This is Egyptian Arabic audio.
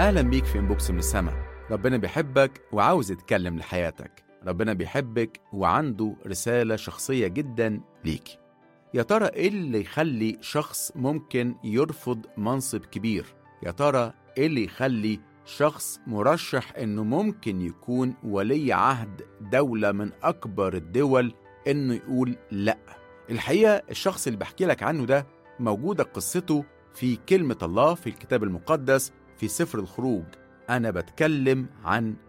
أهلا بيك في إنبوكس من السما ربنا بيحبك وعاوز يتكلم لحياتك ربنا بيحبك وعنده رسالة شخصية جدا ليك يا ترى إيه اللي يخلي شخص ممكن يرفض منصب كبير يا ترى إيه اللي يخلي شخص مرشح إنه ممكن يكون ولي عهد دولة من أكبر الدول إنه يقول لأ الحقيقة الشخص اللي بحكي لك عنه ده موجودة قصته في كلمة الله في الكتاب المقدس في سفر الخروج أنا بتكلم عن